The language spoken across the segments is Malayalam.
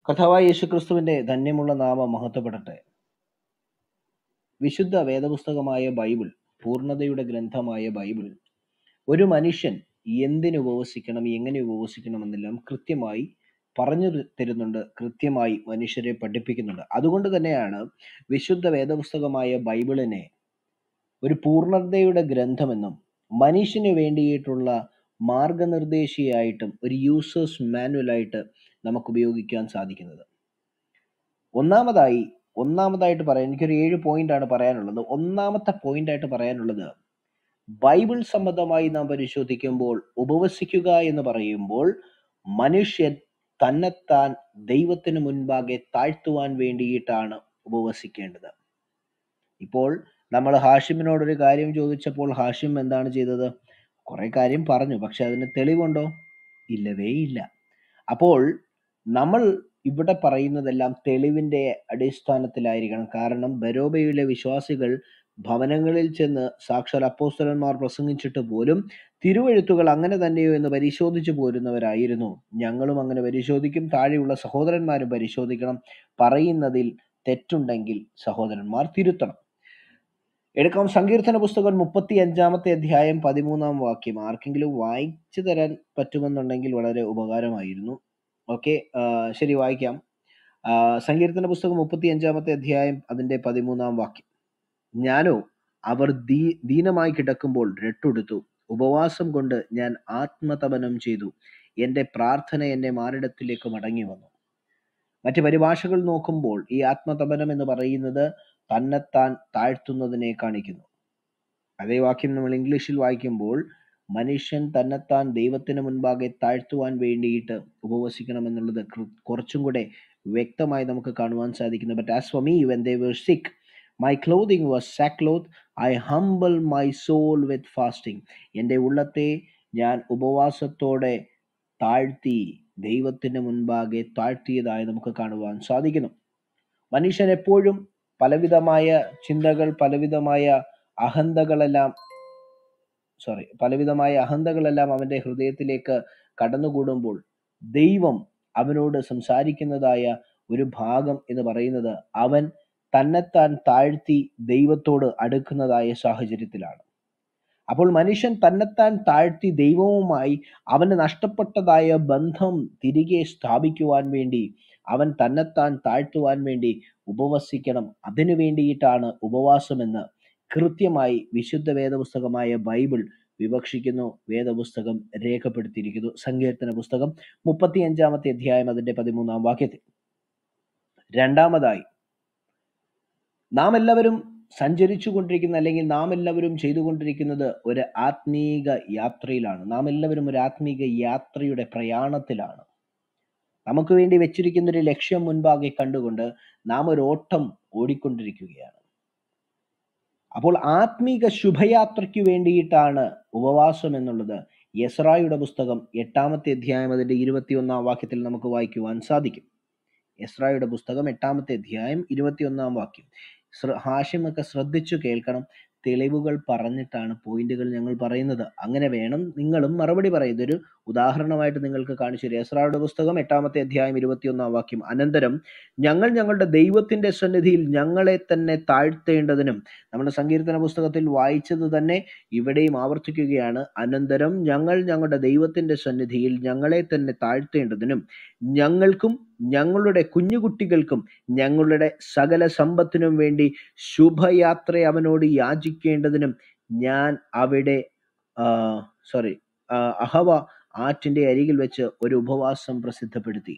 കഥാവായ യേശുക്രിസ്തുവിന്റെ ധന്യമുള്ള നാമം മഹത്വപ്പെടട്ടെ വിശുദ്ധ വേദപുസ്തകമായ ബൈബിൾ പൂർണ്ണതയുടെ ഗ്രന്ഥമായ ബൈബിൾ ഒരു മനുഷ്യൻ എന്തിന് ഉപവസിക്കണം എങ്ങനെ ഉപവസിക്കണമെന്നെല്ലാം കൃത്യമായി പറഞ്ഞു ത- തരുന്നുണ്ട് കൃത്യമായി മനുഷ്യരെ പഠിപ്പിക്കുന്നുണ്ട് അതുകൊണ്ട് തന്നെയാണ് വിശുദ്ധ വേദപുസ്തകമായ ബൈബിളിനെ ഒരു പൂർണ്ണതയുടെ ഗ്രന്ഥമെന്നും മനുഷ്യന് വേണ്ടിയിട്ടുള്ള മാർഗനിർദ്ദേശിയായിട്ടും ഒരു യൂസേഴ്സ് മാനുവലായിട്ട് നമുക്ക് ഉപയോഗിക്കാൻ സാധിക്കുന്നത് ഒന്നാമതായി ഒന്നാമതായിട്ട് പറയാൻ എനിക്കൊരു ഏഴ് പോയിന്റ് ആണ് പറയാനുള്ളത് ഒന്നാമത്തെ പോയിന്റ് ആയിട്ട് പറയാനുള്ളത് ബൈബിൾ സംബന്ധമായി നാം പരിശോധിക്കുമ്പോൾ ഉപവസിക്കുക എന്ന് പറയുമ്പോൾ മനുഷ്യൻ തന്നെത്താൻ ദൈവത്തിന് മുൻപാകെ താഴ്ത്തുവാൻ വേണ്ടിയിട്ടാണ് ഉപവസിക്കേണ്ടത് ഇപ്പോൾ നമ്മൾ ഹാഷിമിനോടൊരു കാര്യം ചോദിച്ചപ്പോൾ ഹാഷിം എന്താണ് ചെയ്തത് കുറെ കാര്യം പറഞ്ഞു പക്ഷെ അതിന് തെളിവുണ്ടോ ഇല്ലവേ ഇല്ല അപ്പോൾ നമ്മൾ ഇവിടെ പറയുന്നതെല്ലാം തെളിവിന്റെ അടിസ്ഥാനത്തിലായിരിക്കണം കാരണം ബരോബയിലെ വിശ്വാസികൾ ഭവനങ്ങളിൽ ചെന്ന് സാക്ഷാൽ അപ്പോസ്തലന്മാർ പ്രസംഗിച്ചിട്ട് പോലും തിരുവെഴുത്തുകൾ അങ്ങനെ തന്നെയോ എന്ന് പരിശോധിച്ചു പോരുന്നവരായിരുന്നു ഞങ്ങളും അങ്ങനെ പരിശോധിക്കും താഴെയുള്ള സഹോദരന്മാരും പരിശോധിക്കണം പറയുന്നതിൽ തെറ്റുണ്ടെങ്കിൽ സഹോദരന്മാർ തിരുത്തണം എടുക്കാം സങ്കീർത്തന പുസ്തകം മുപ്പത്തി അഞ്ചാമത്തെ അധ്യായം പതിമൂന്നാം വാക്യം ആർക്കെങ്കിലും വായിച്ചു തരാൻ പറ്റുമെന്നുണ്ടെങ്കിൽ വളരെ ഉപകാരമായിരുന്നു ഓക്കെ ശരി വായിക്കാം ആ, സങ്കീർത്തന പുസ്തകം മുപ്പത്തി അഞ്ചാമത്തെ അധ്യായം അതിന്റെ പതിമൂന്നാം വാക്യം ഞാനോ അവർ ദീ ദീനമായി കിടക്കുമ്പോൾ രട്ടുടുത്തു ഉപവാസം കൊണ്ട് ഞാൻ ആത്മതപനം ചെയ്തു എന്റെ പ്രാർത്ഥന എന്റെ മാറിടത്തിലേക്ക് മടങ്ങി വന്നു മറ്റ് പരിഭാഷകൾ നോക്കുമ്പോൾ ഈ ആത്മതപനം എന്ന് പറയുന്നത് തന്നെത്താൻ താഴ്ത്തുന്നതിനെ കാണിക്കുന്നു അതേ വാക്യം നമ്മൾ ഇംഗ്ലീഷിൽ വായിക്കുമ്പോൾ മനുഷ്യൻ തന്നെത്താൻ ദൈവത്തിന് മുൻപാകെ താഴ്ത്തുവാൻ വേണ്ടിയിട്ട് ഉപവസിക്കണമെന്നുള്ളത് കൃ- കുറച്ചും കൂടെ വ്യക്തമായി നമുക്ക് കാണുവാൻ സാധിക്കുന്നു but as for me when they were sick my clothing was sackcloth I humble my soul with fasting എൻ്റെ ഉള്ളത്തെ ഞാൻ ഉപവാസത്തോടെ താഴ്ത്തി ദൈവത്തിന് മുൻപാകെ താഴ്ത്തിയതായി നമുക്ക് കാണുവാൻ സാധിക്കുന്നു മനുഷ്യൻ എപ്പോഴും പലവിധമായ ചിന്തകൾ പലവിധമായ അഹന്തകളെല്ലാം സോറി പലവിധമായ അഹന്തകളെല്ലാം അവന്റെ ഹൃദയത്തിലേക്ക് കടന്നുകൂടുമ്പോൾ ദൈവം അവനോട് സംസാരിക്കുന്നതായ ഒരു ഭാഗം എന്ന് പറയുന്നത് അവൻ തന്നെത്താൻ താഴ്ത്തി ദൈവത്തോട് അടുക്കുന്നതായ സാഹചര്യത്തിലാണ് അപ്പോൾ മനുഷ്യൻ തന്നെത്താൻ താഴ്ത്തി ദൈവവുമായി അവന് നഷ്ടപ്പെട്ടതായ ബന്ധം തിരികെ സ്ഥാപിക്കുവാൻ വേണ്ടി അവൻ തന്നെത്താൻ താഴ്ത്തുവാൻ വേണ്ടി ഉപവസിക്കണം അതിനു വേണ്ടിയിട്ടാണ് ഉപവാസമെന്ന് കൃത്യമായി വിശുദ്ധ വേദപുസ്തകമായ ബൈബിൾ വിവക്ഷിക്കുന്നു വേദപുസ്തകം രേഖപ്പെടുത്തിയിരിക്കുന്നു സങ്കീർത്തന പുസ്തകം മുപ്പത്തി അഞ്ചാമത്തെ അധ്യായം അതിന്റെ പതിമൂന്നാം വാക്യത്തിൽ രണ്ടാമതായി നാം എല്ലാവരും സഞ്ചരിച്ചു കൊണ്ടിരിക്കുന്ന അല്ലെങ്കിൽ നാം എല്ലാവരും ചെയ്തുകൊണ്ടിരിക്കുന്നത് ഒരു ആത്മീക യാത്രയിലാണ് നാം എല്ലാവരും ഒരു ആത്മീക യാത്രയുടെ പ്രയാണത്തിലാണ് നമുക്ക് വേണ്ടി വെച്ചിരിക്കുന്ന ഒരു ലക്ഷ്യം മുൻപാകെ കണ്ടുകൊണ്ട് നാം ഒരു ഓട്ടം ഓടിക്കൊണ്ടിരിക്കുകയാണ് അപ്പോൾ ആത്മീക ശുഭയാത്രയ്ക്ക് വേണ്ടിയിട്ടാണ് ഉപവാസം എന്നുള്ളത് യസ്രായുടെ പുസ്തകം എട്ടാമത്തെ അധ്യായം അതിന്റെ ഇരുപത്തിയൊന്നാം വാക്യത്തിൽ നമുക്ക് വായിക്കുവാൻ സാധിക്കും എസ്രായുടെ പുസ്തകം എട്ടാമത്തെ അധ്യായം ഇരുപത്തിയൊന്നാം വാക്യം ശ്ര- ഹാഷിമൊക്കെ ശ്രദ്ധിച്ചു കേൾക്കണം തെളിവുകൾ പറഞ്ഞിട്ടാണ് പോയിന്റുകൾ ഞങ്ങൾ പറയുന്നത് അങ്ങനെ വേണം നിങ്ങളും മറുപടി പറയും ഇതൊരു ഉദാഹരണമായിട്ട് നിങ്ങൾക്ക് കാണിച്ചു തരും എസ്രായുടെ പുസ്തകം എട്ടാമത്തെ അധ്യായം ഇരുപത്തിയൊന്നാം വാക്യം അനന്തരം ഞങ്ങൾ ഞങ്ങളുടെ ദൈവത്തിന്റെ സന്നിധിയിൽ ഞങ്ങളെ തന്നെ താഴ്ത്തേണ്ടതിനും നമ്മുടെ സങ്കീർത്തന പുസ്തകത്തിൽ വായിച്ചത് തന്നെ ഇവിടെയും ആവർത്തിക്കുകയാണ് അനന്തരം ഞങ്ങൾ ഞങ്ങളുടെ ദൈവത്തിന്റെ സന്നിധിയിൽ ഞങ്ങളെ തന്നെ താഴ്ത്തേണ്ടതിനും ഞങ്ങൾക്കും ഞങ്ങളുടെ കുഞ്ഞുകുട്ടികൾക്കും ഞങ്ങളുടെ സകല സമ്പത്തിനും വേണ്ടി ശുഭയാത്ര അവനോട് യാചിക്കേണ്ടതിനും ഞാൻ അവിടെ സോറി അഹവ ആറ്റിന്റെ അരികിൽ വെച്ച് ഒരു ഉപവാസം പ്രസിദ്ധപ്പെടുത്തി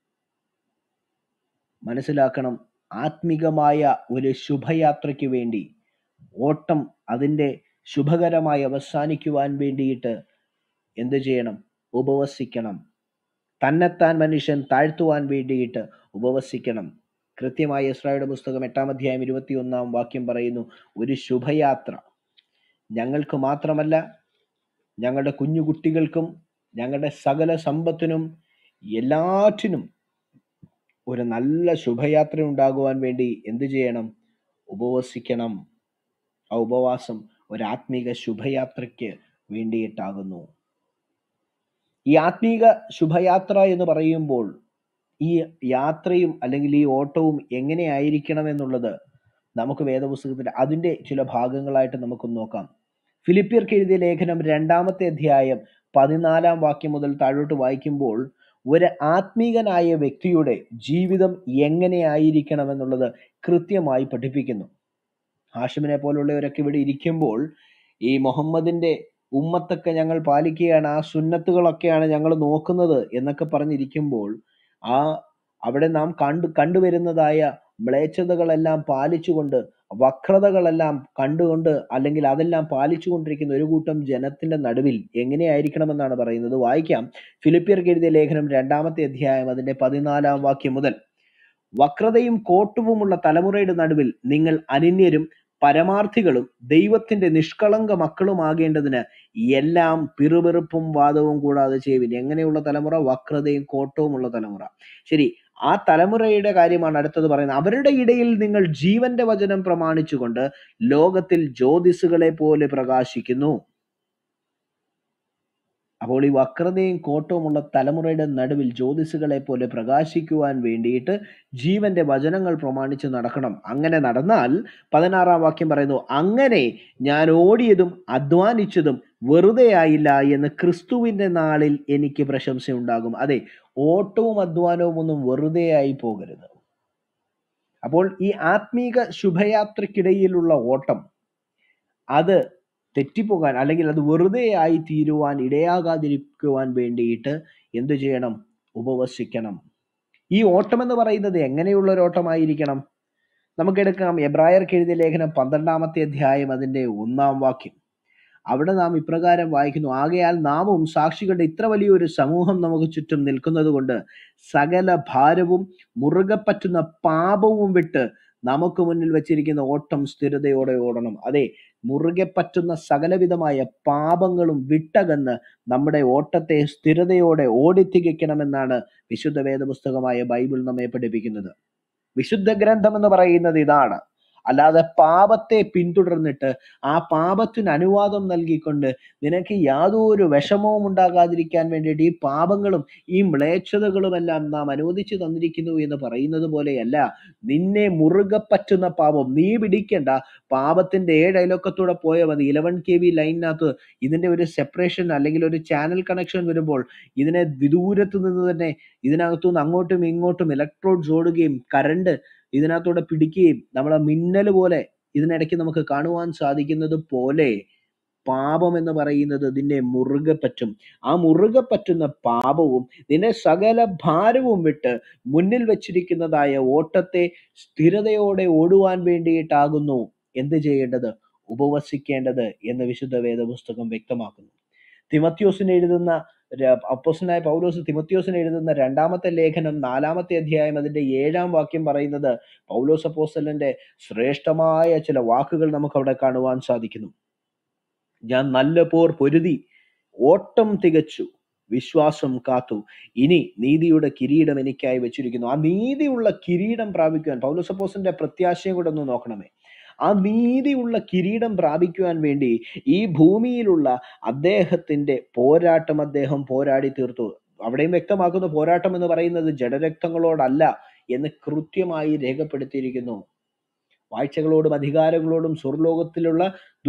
മനസ്സിലാക്കണം ആത്മികമായ ഒരു ശുഭയാത്രയ്ക്ക് വേണ്ടി ഓട്ടം അതിൻ്റെ ശുഭകരമായി അവസാനിക്കുവാൻ വേണ്ടിയിട്ട് എന്ത് ചെയ്യണം ഉപവസിക്കണം തന്നെത്താൻ മനുഷ്യൻ താഴ്ത്തുവാൻ വേണ്ടിയിട്ട് ഉപവസിക്കണം കൃത്യമായി ഇസ്രായേൽ പുസ്തകം എട്ടാം അധ്യായം ഇരുപത്തിയൊന്നാം വാക്യം പറയുന്നു ഒരു ശുഭയാത്ര ഞങ്ങൾക്ക് മാത്രമല്ല ഞങ്ങളുടെ കുഞ്ഞുകുട്ടികൾക്കും ഞങ്ങളുടെ സകല സമ്പത്തിനും എല്ലാറ്റിനും ഒരു നല്ല ശുഭയാത്ര ഉണ്ടാകുവാൻ വേണ്ടി എന്ത് ചെയ്യണം ഉപവസിക്കണം ആ ഉപവാസം ഒരു ആത്മീക ശുഭയാത്രയ്ക്ക് വേണ്ടിയിട്ടാകുന്നു ഈ ആത്മീക ശുഭയാത്ര എന്ന് പറയുമ്പോൾ ഈ യാത്രയും അല്ലെങ്കിൽ ഈ ഓട്ടവും എങ്ങനെയായിരിക്കണം എന്നുള്ളത് നമുക്ക് വേദപുസ്തകത്തിൽ അതിൻ്റെ ചില ഭാഗങ്ങളായിട്ട് നമുക്കൊന്ന് നോക്കാം ഫിലിപ്പിയർക്ക് എഴുതിയ ലേഖനം രണ്ടാമത്തെ അധ്യായം പതിനാലാം വാക്യം മുതൽ താഴോട്ട് വായിക്കുമ്പോൾ ഒരു ആത്മീകനായ വ്യക്തിയുടെ ജീവിതം എങ്ങനെയായിരിക്കണം എന്നുള്ളത് കൃത്യമായി പഠിപ്പിക്കുന്നു ഹാഷിമിനെ പോലുള്ളവരൊക്കെ ഇവിടെ ഇരിക്കുമ്പോൾ ഈ മുഹമ്മദിന്റെ ഉമ്മത്തൊക്കെ ഞങ്ങൾ പാലിക്കുകയാണ് ആ സുന്നത്തുകളൊക്കെയാണ് ഞങ്ങൾ നോക്കുന്നത് എന്നൊക്കെ പറഞ്ഞിരിക്കുമ്പോൾ ആ അവിടെ നാം കണ്ടു കണ്ടുവരുന്നതായ മ്ലേച്ഛതകളെല്ലാം പാലിച്ചുകൊണ്ട് വക്രതകളെല്ലാം കണ്ടുകൊണ്ട് അല്ലെങ്കിൽ അതെല്ലാം പാലിച്ചുകൊണ്ടിരിക്കുന്ന ഒരു കൂട്ടം ജനത്തിന്റെ നടുവിൽ എങ്ങനെയായിരിക്കണമെന്നാണ് പറയുന്നത് വായിക്കാം ഫിലിപ്പിയർക്ക് എഴുതിയ ലേഖനം രണ്ടാമത്തെ അധ്യായം അതിന്റെ പതിനാലാം വാക്യം മുതൽ വക്രതയും കോട്ടുവുമുള്ള തലമുറയുടെ നടുവിൽ നിങ്ങൾ അനിന്യരും പരമാർത്ഥികളും ദൈവത്തിന്റെ നിഷ്കളങ്ക മക്കളുമാകേണ്ടതിന് എല്ലാം പിറുപിറുപ്പും വാദവും കൂടാതെ ചെയ്യുവിൻ എങ്ങനെയുള്ള തലമുറ വക്രതയും കോട്ടവുമുള്ള തലമുറ ശരി ആ തലമുറയുടെ കാര്യമാണ് അടുത്തത് പറയുന്നത് അവരുടെ ഇടയിൽ നിങ്ങൾ ജീവന്റെ വചനം പ്രമാണിച്ചുകൊണ്ട് ലോകത്തിൽ ജ്യോതിസുകളെ പോലെ പ്രകാശിക്കുന്നു അപ്പോൾ ഈ വക്രതയും കോട്ടവുമുള്ള തലമുറയുടെ നടുവിൽ ജ്യോതിസുകളെ പോലെ പ്രകാശിക്കുവാൻ വേണ്ടിയിട്ട് ജീവന്റെ വചനങ്ങൾ പ്രമാണിച്ച് നടക്കണം അങ്ങനെ നടന്നാൽ പതിനാറാം വാക്യം പറയുന്നു അങ്ങനെ ഞാൻ ഓടിയതും അധ്വാനിച്ചതും വെറുതെ ആയില്ല എന്ന് ക്രിസ്തുവിന്റെ നാളിൽ എനിക്ക് പ്രശംസ ഉണ്ടാകും അതെ ഓട്ടവും അധ്വാനവും ഒന്നും വെറുതെ ആയി പോകരുത് അപ്പോൾ ഈ ആത്മീക ശുഭയാത്രക്കിടയിലുള്ള ഓട്ടം അത് തെറ്റിപ്പോകാൻ അല്ലെങ്കിൽ അത് വെറുതെ ആയി തീരുവാൻ ഇടയാകാതിരിക്കുവാൻ വേണ്ടിയിട്ട് എന്തു ചെയ്യണം ഉപവസിക്കണം ഈ ഓട്ടം എന്ന് പറയുന്നത് എങ്ങനെയുള്ള ഒരു ഓട്ടമായിരിക്കണം നമുക്കെടുക്കാം എബ്രായർക്ക് എഴുതിയ ലേഖനം പന്ത്രണ്ടാമത്തെ അധ്യായം അതിന്റെ ഒന്നാം വാക്യം അവിടെ നാം ഇപ്രകാരം വായിക്കുന്നു ആകയാൽ നാമും സാക്ഷികളുടെ ഇത്ര വലിയൊരു സമൂഹം നമുക്ക് ചുറ്റും നിൽക്കുന്നത് കൊണ്ട് സകല ഭാരവും മുറുകെ പറ്റുന്ന പാപവും വിട്ട് നമുക്ക് മുന്നിൽ വെച്ചിരിക്കുന്ന ഓട്ടം സ്ഥിരതയോടെ ഓടണം അതെ മുറുകെ പറ്റുന്ന സകലവിധമായ പാപങ്ങളും വിട്ടകന്ന് നമ്മുടെ ഓട്ടത്തെ സ്ഥിരതയോടെ ഓടിത്തികയ്ക്കണമെന്നാണ് വിശുദ്ധ വേദപുസ്തകമായ ബൈബിൾ നമ്മെ പഠിപ്പിക്കുന്നത് വിശുദ്ധ ഗ്രന്ഥം എന്ന് പറയുന്നത് ഇതാണ് അല്ലാതെ പാപത്തെ പിന്തുടർന്നിട്ട് ആ പാപത്തിന് അനുവാദം നൽകിക്കൊണ്ട് നിനക്ക് യാതൊരു വിഷമവും ഉണ്ടാകാതിരിക്കാൻ വേണ്ടിയിട്ട് ഈ പാപങ്ങളും ഈ മ്ലേച്ഛതകളുമെല്ലാം നാം അനുവദിച്ചു തന്നിരിക്കുന്നു എന്ന് പറയുന്നത് പോലെയല്ല നിന്നെ മുറുകെ പറ്റുന്ന പാപം നീ പിടിക്കേണ്ട പാപത്തിന്റെ ഏഴ് അയലൊക്കത്തൂടെ പോയാൽ മതി ഇലവൻ കെ വി ലൈനിനകത്ത് ഇതിന്റെ ഒരു സെപ്പറേഷൻ അല്ലെങ്കിൽ ഒരു ചാനൽ കണക്ഷൻ വരുമ്പോൾ ഇതിനെ വിദൂരത്ത് നിന്ന് തന്നെ ഇതിനകത്തുനിന്ന് അങ്ങോട്ടും ഇങ്ങോട്ടും ഇലക്ട്രോഡ്സ് ഓടുകയും കറണ്ട് ഇതിനകത്തൂടെ പിടിക്കുകയും നമ്മളെ മിന്നൽ പോലെ ഇതിനിടയ്ക്ക് നമുക്ക് കാണുവാൻ സാധിക്കുന്നത് പോലെ പാപം എന്ന് പറയുന്നത് നിന്നെ മുറുകെ പറ്റും ആ മുറുകെ പറ്റുന്ന പാപവും നിന്നെ സകല ഭാരവും വിട്ട് മുന്നിൽ വെച്ചിരിക്കുന്നതായ ഓട്ടത്തെ സ്ഥിരതയോടെ ഓടുവാൻ വേണ്ടിയിട്ടാകുന്നു എന്ത് ചെയ്യേണ്ടത് ഉപവസിക്കേണ്ടത് എന്ന് വിശുദ്ധ വേദപുസ്തകം വ്യക്തമാക്കുന്നു തിമത്യോസിന് എഴുതുന്ന ര- അപ്പോസ്തലനായ പൗലോസ് തിമത്യോസിന് എഴുതുന്ന രണ്ടാമത്തെ ലേഖനം നാലാമത്തെ അധ്യായം അതിന്റെ ഏഴാം വാക്യം പറയുന്നത് പൗലോസ് അപ്പോസ്തലന്റെ ശ്രേഷ്ഠമായ ചില വാക്കുകൾ നമുക്ക് അവിടെ കാണുവാൻ സാധിക്കുന്നു ഞാൻ നല്ല പോർ പൊരുതി ഓട്ടം തികച്ചു വിശ്വാസം കാത്തു ഇനി നീതിയുടെ കിരീടം എനിക്കായി വെച്ചിരിക്കുന്നു ആ നീതിയുള്ള കിരീടം പ്രാപിക്കുവാൻ പൗലോസപ്പോസിന്റെ പ്രത്യാശയും കൂടെ ഒന്ന് നോക്കണമേ ആ നീതിയുള്ള കിരീടം പ്രാപിക്കുവാൻ വേണ്ടി ഈ ഭൂമിയിലുള്ള അദ്ദേഹത്തിന്റെ പോരാട്ടം അദ്ദേഹം പോരാടി തീർത്തു അവിടെയും വ്യക്തമാക്കുന്ന പോരാട്ടം എന്ന് പറയുന്നത് ജഡരക്തങ്ങളോടല്ല എന്ന് കൃത്യമായി രേഖപ്പെടുത്തിയിരിക്കുന്നു വാഴ്ചകളോടും അധികാരങ്ങളോടും സ്വർലോകത്തിലുള്ള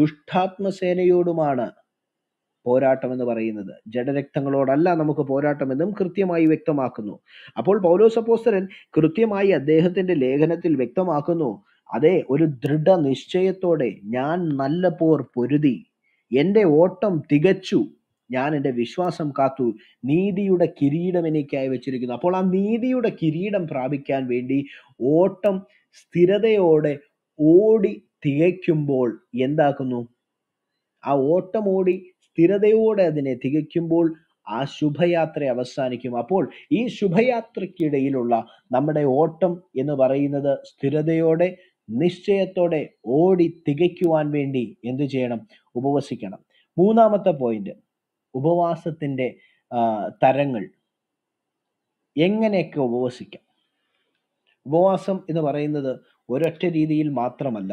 ദുഷ്ടാത്മസേനയോടുമാണ് പോരാട്ടം എന്ന് പറയുന്നത് ജഡരക്തങ്ങളോടല്ല നമുക്ക് പോരാട്ടം എന്നും കൃത്യമായി വ്യക്തമാക്കുന്നു അപ്പോൾ പൗലോസ് അപ്പോസ്തലൻ കൃത്യമായി അദ്ദേഹത്തിന്റെ ലേഖനത്തിൽ വ്യക്തമാക്കുന്നു അതെ ഒരു ദൃഢനിശ്ചയത്തോടെ ഞാൻ നല്ല പോർ പൊരുതി എൻ്റെ ഓട്ടം തികച്ചു ഞാൻ എൻ്റെ വിശ്വാസം കാത്തു നീതിയുടെ കിരീടം എനിക്കായി വെച്ചിരിക്കുന്നു അപ്പോൾ ആ നീതിയുടെ കിരീടം പ്രാപിക്കാൻ വേണ്ടി ഓട്ടം സ്ഥിരതയോടെ ഓടി തികയ്ക്കുമ്പോൾ എന്താക്കുന്നു ആ ഓട്ടം ഓടി സ്ഥിരതയോടെ അതിനെ തികയ്ക്കുമ്പോൾ ആ ശുഭയാത്ര അവസാനിക്കും അപ്പോൾ ഈ ശുഭയാത്രയ്ക്കിടയിലുള്ള നമ്മുടെ ഓട്ടം എന്ന് പറയുന്നത് സ്ഥിരതയോടെ നിശ്ചയത്തോടെ ഓടി തികയ്ക്കുവാൻ വേണ്ടി എന്തു ചെയ്യണം ഉപവസിക്കണം മൂന്നാമത്തെ പോയിന്റ് ഉപവാസത്തിന്റെ ആ, തരങ്ങൾ എങ്ങനെയൊക്കെ ഉപവസിക്കാം ഉപവാസം എന്ന് പറയുന്നത് ഒരൊറ്റ രീതിയിൽ മാത്രമല്ല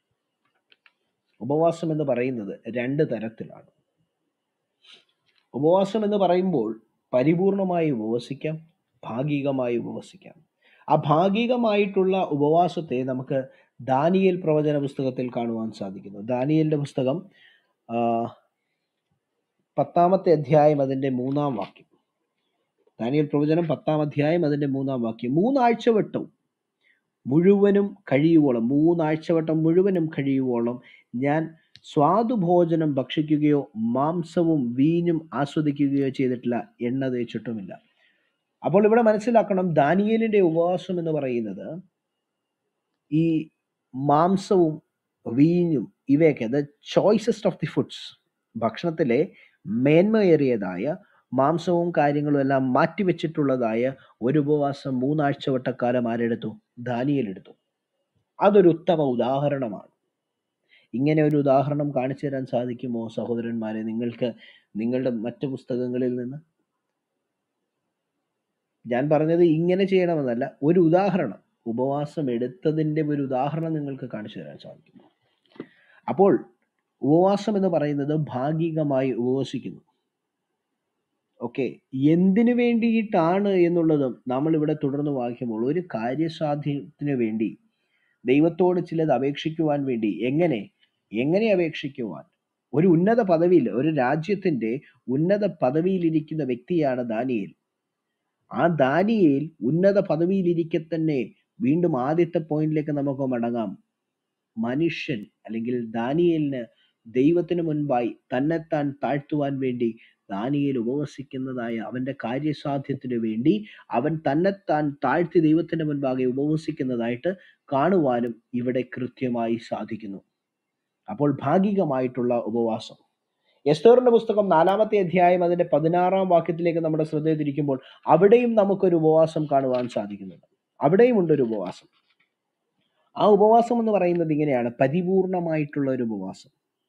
ഉപവാസം എന്ന് പറയുന്നത് രണ്ട് തരത്തിലാണ് ഉപവാസം എന്ന് പറയുമ്പോൾ പരിപൂർണമായി ഉപവസിക്കാം ഭാഗികമായി ഉപവസിക്കാം ആ ഭാഗികമായിട്ടുള്ള ഉപവാസത്തെ നമുക്ക് ദാനിയേൽ പ്രവചന പുസ്തകത്തിൽ കാണുവാൻ സാധിക്കുന്നു ദാനിയേലിന്റെ പുസ്തകം ആ, പത്താമത്തെ അധ്യായം അതിന്റെ മൂന്നാം വാക്യം ദാനിയേൽ പ്രവചനം പത്താം അധ്യായം അതിന്റെ മൂന്നാം വാക്യം മൂന്നാഴ്ച വട്ടവും മുഴുവനും കഴിയുവോളം മൂന്നാഴ്ച വട്ടം മുഴുവനും കഴിയുവോളം ഞാൻ സ്വാദുഭോജനം ഭക്ഷിക്കുകയോ മാംസവും വീഞ്ഞും ആസ്വദിക്കുകയോ ചെയ്തിട്ടില്ല എണ്ണ തേച്ചിട്ടുമില്ല അപ്പോൾ ഇവിടെ മനസ്സിലാക്കണം ദാനിയേലിന്റെ ഉപവാസം എന്ന് പറയുന്നത് ഈ മാംസവും വീഞ്ഞും ഇവയൊക്കെ the choicest of the foods ഭക്ഷണത്തിലെ മേന്മയേറിയതായ മാംസവും കാര്യങ്ങളും എല്ലാം മാറ്റിവെച്ചിട്ടുള്ളതായ ഒരു ഉപവാസം മൂന്നാഴ്ച വട്ടക്കാലം ആരെടുത്തു ദാനിയേൽ എടുത്തു അതൊരു ഉത്തമ ഉദാഹരണമാണ് ഇങ്ങനെ ഒരു ഉദാഹരണം കാണിച്ചു തരാൻ സാധിക്കുമോ സഹോദരന്മാരെ നിങ്ങൾക്ക് നിങ്ങളുടെ മറ്റു പുസ്തകങ്ങളിൽ നിന്ന് ഞാൻ പറഞ്ഞത് ഇങ്ങനെ ചെയ്യണമെന്നല്ല ഒരു ഉദാഹരണം ഉപവാസം എടുത്തതിൻ്റെ ഒരു ഉദാഹരണം നിങ്ങൾക്ക് കാണിച്ചു തരാൻ സാധിക്കുമോ അപ്പോൾ ഉപവാസം എന്ന് പറയുന്നത് ഭാഗികമായി ഉപവസിക്കുന്നു ഓക്കെ എന്തിനു വേണ്ടിയിട്ടാണ് എന്നുള്ളതും നമ്മൾ ഇവിടെ തുടർന്ന് വായിക്കുമ്പോൾ ഒരു കാര്യസാധ്യത്തിന് വേണ്ടി ദൈവത്തോട് ചിലത് അപേക്ഷിക്കുവാൻ വേണ്ടി എങ്ങനെ എങ്ങനെ അപേക്ഷിക്കുവാൻ ഒരു ഉന്നത പദവിയിൽ ഒരു രാജ്യത്തിന്റെ ഉന്നത പദവിയിലിരിക്കുന്ന വ്യക്തിയാണ് ദാനിയേൽ ആ ദാനിയേൽ ഉന്നത പദവിയിലിരിക്കെ തന്നെ വീണ്ടും ആദ്യത്തെ പോയിന്റിലേക്ക് നമുക്ക് മടങ്ങാം മനുഷ്യൻ അല്ലെങ്കിൽ ദാനിയേലിന് ദൈവത്തിന് മുൻപായി തന്നെത്താൻ താഴ്ത്തുവാൻ വേണ്ടി ദാനിയേൽ ഉപവസിക്കുന്നതായ അവന്റെ കാര്യസാധ്യത്തിന് വേണ്ടി അവൻ തന്നെത്താൻ താഴ്ത്തി ദൈവത്തിന്റെ മുൻപാകെ ഉപവസിക്കുന്നതായിട്ട് കാണുവാനും ഇവിടെ കൃത്യമായി സാധിക്കുന്നു അപ്പോൾ ഭാഗികമായിട്ടുള്ള ഉപവാസം എസ്തോറിന്റെ പുസ്തകം നാലാമത്തെ അധ്യായം അതിന്റെ പതിനാറാം വാക്യത്തിലേക്ക് നമ്മുടെ ശ്രദ്ധ തിരിക്കുമ്പോൾ അവിടെയും നമുക്കൊരു ഉപവാസം കാണുവാൻ സാധിക്കുന്നുണ്ട് അവിടെയും ഉണ്ട് ഒരു ഉപവാസം ആ ഉപവാസം എന്ന് പറയുന്നത് ഇങ്ങനെയാണ് പരിപൂർണമായിട്ടുള്ള ഒരു ഉപവാസം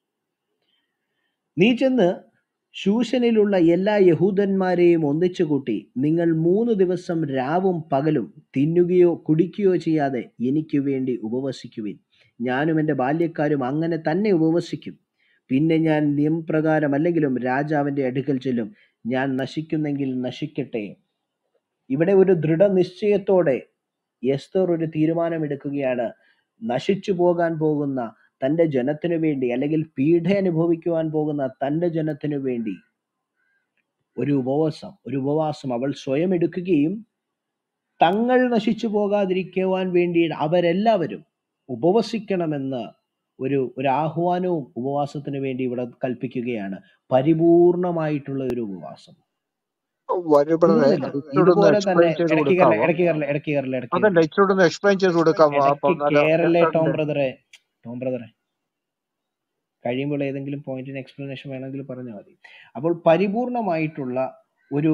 നീ ചെന്ന് ശൂശനിലുള്ള എല്ലാ യഹൂദന്മാരെയും ഒന്നിച്ചു കൂട്ടി നിങ്ങൾ മൂന്ന് ദിവസം രാവും പകലും തിന്നുകയോ കുടിക്കുകയോ ചെയ്യാതെ എനിക്ക് വേണ്ടി ഉപവസിക്കുവിൻ ഞാനും എൻ്റെ ബാല്യക്കാരും അങ്ങനെ തന്നെ ഉപവസിക്കും പിന്നെ ഞാൻ നിയമപ്രകാരം അല്ലെങ്കിലും രാജാവിൻ്റെ അടുക്കൽ ചെല്ലും ഞാൻ നശിക്കുന്നെങ്കിൽ നശിക്കട്ടെ ഇവിടെ ഒരു ദൃഢനിശ്ചയത്തോടെ എസ്തർ ഒരു തീരുമാനമെടുക്കുകയാണ് നശിച്ചു പോകാൻ പോകുന്ന തൻ്റെ ജനത്തിനു വേണ്ടി അല്ലെങ്കിൽ പീഡ അനുഭവിക്കുവാൻ പോകുന്ന തൻ്റെ ജനത്തിനു വേണ്ടി ഒരു ഉപവാസം ഒരു ഉപവാസം അവൾ സ്വയം എടുക്കുകയും തങ്ങൾ നശിച്ചു പോകാതിരിക്കുവാൻ വേണ്ടി അവരെല്ലാവരും ഉപവസിക്കണമെന്ന് ഒരു ഒരു ആഹ്വാനവും ഉപവാസത്തിന് വേണ്ടി ഇവിടെ കൽപ്പിക്കുകയാണ് പരിപൂർണമായിട്ടുള്ള ഒരു ഉപവാസം വരൂബ്രദറെ തീർന്നില്ല ഇച്ചിരൂടെ ഒന്ന് ഇതുപോലെ തന്നെ എക്സ്പ്ലെയിൻ ചെയ്ത് ഇടയ്ക്ക് കയറല കൊടുക്കാവോ ഇടയ്ക്ക് കയറല ഇടയ്ക്ക് കയറല ഇടയ്ക്ക് അതല്ല കയറല ഇച്ചിരൂടെ ഒന്ന് എക്സ്പ്ലെയിൻ ചെയ്ത് കൊടുക്കാമോ അപ്പൊ ഇടയ്ക്ക് നല്ല കയറല്ലേ ടോം എസ്തറിന്റെ ബ്രദറെ ടോം ബ്രദറെ കഴിയുമ്പോൾ ഏതെങ്കിലും പോയിന്റിന് എക്സ്പ്ലനേഷൻ വേണമെങ്കിൽ പറഞ്ഞാൽ മതി അപ്പോൾ പരിപൂർണമായിട്ടുള്ള ഒരു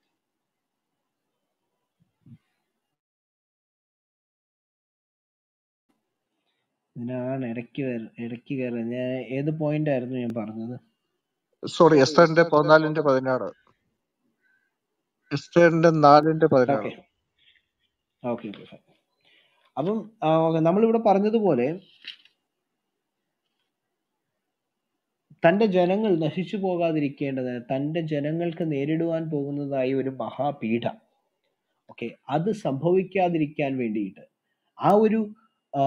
ഇതിനാണ് ഇടയ്ക്ക് കയറ- ഇടയ്ക്ക് കയറുന്നത് ഞാൻ ഏത് പോയിന്റ് ആയിരുന്നു ഞാൻ പറഞ്ഞത് സോറി എസ്തറിന്റെ പതിനാലിന്റെ പതിനാറ് എസ്തറിന്റെ നാലിന്റെ പതിനാറ് ഓക്കെ ഓക്കെ ഓക്കെ അപ്പം ആ, okay, നമ്മളിവിടെ പറഞ്ഞതുപോലെ തന്റെ ജനങ്ങൾ നശിച്ചു പോകാതിരിക്കേണ്ടതിന് തന്റെ ജനങ്ങൾക്ക് നേരിടുവാൻ പോകുന്നതായി ഒരു മഹാപീഠ ഓക്കെ അത് സംഭവിക്കാതിരിക്കാൻ വേണ്ടിയിട്ട് ആ ഒരു ആ,